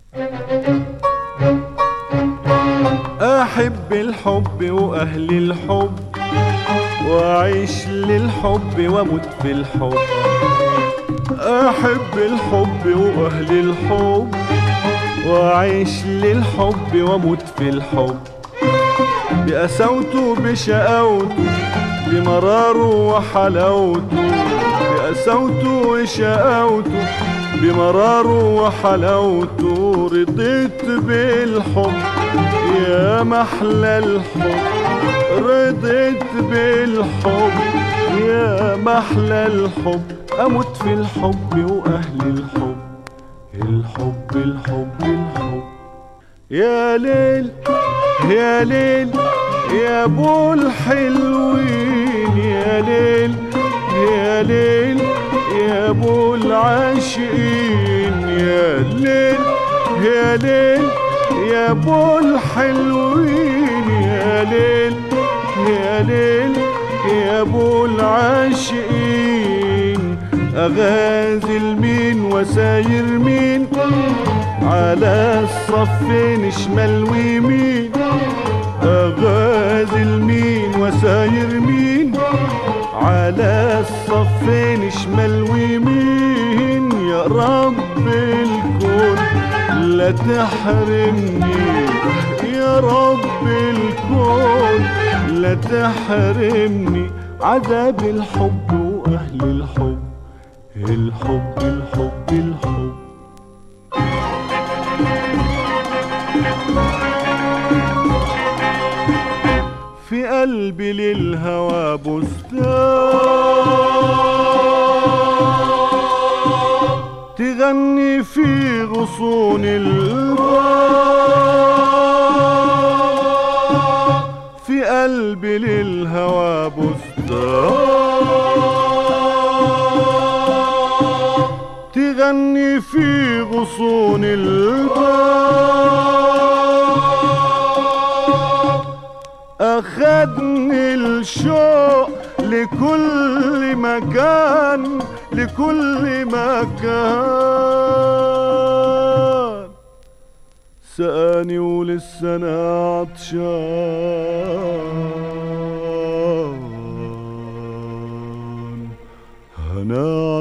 أحب الحب وأهل الحب وأعيش للحب وأموت في الحب أحب الحب وأهل الحب وأعيش للحب وأموت في الحب بقساوته بشقاوته بمراره وحلاوته بقساوته وشقاوته بمراره وحلاوته رضيت بالحب يا محلى الحب رضيت بالحب يا محلى الحب اموت في الحب واهل الحب الحب الحب الحب يا ليل يا ليل يا ابو الحلوين يا ليل يا ليل يا ابو العاشقين يا ليل يا ليل يا ابو الحلوين يا ليل يا ليل يا ابو العاشقين اغازل مين وساير مين على الصفين شمال ويمين اغازل مين وساير مين على الصفين شمال ويمين يا رب الكون لا تحرمني يا رب الكون لا تحرمني عذاب الحب واهل الحب الحب الحب الحب في قلبي للهوى بستان تغني في غصون الباب في قلبي للهوى بستان تغني في غصون الباب أخدني الشوق لكل مكان لكل مكان سقاني ولسه انا عطشان انا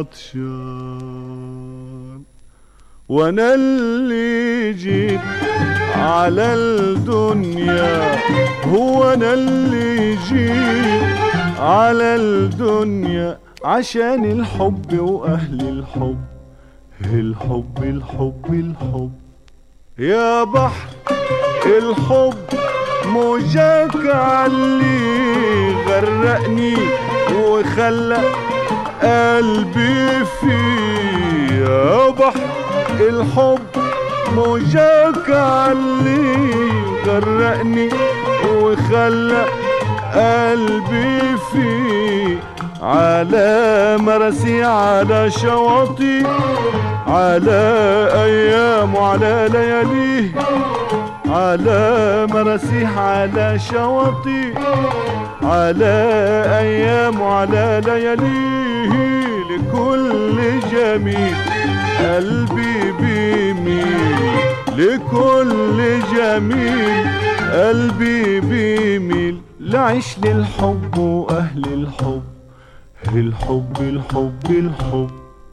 عطشان وانا اللي جيت على الدنيا هو انا اللي جيت على الدنيا عشان الحب واهل الحب الحب الحب الحب يا بحر الحب موجك علي غرقني وخلى قلبي فيه يا بحر الحب موجك علي غرقني وخلى قلبي فيه على مرسي على شواطئ على ايام وعلى لياليه على مراسيح على شواطئ على ايام وعلى لياليه لكل جميل قلبي بيميل لكل جميل قلبي بيميل لعيش للحب واهل الحب الحب الحب الحب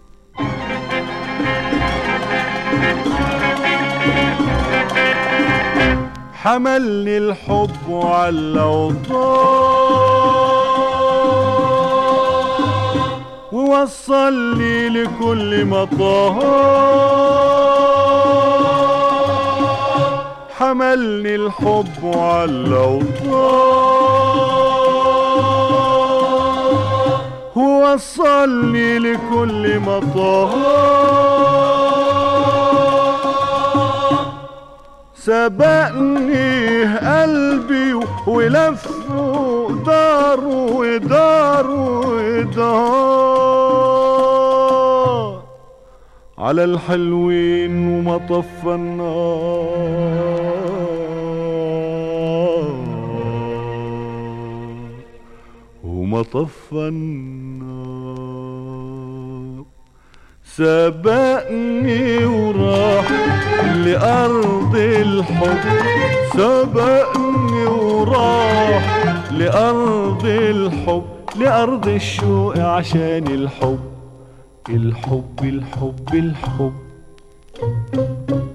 حملني الحب على الأوطان ووصلني لكل مطار حملني الحب على الأوطان ووصلني لكل مطار سبقني قلبي ولف ودار ودار ودار على الحلوين وما طفى النار وما طفى النار سبقني وراح لأرض الحب سبقني وراح لأرض الحب لأرض الشوق عشان الحب الحب الحب الحب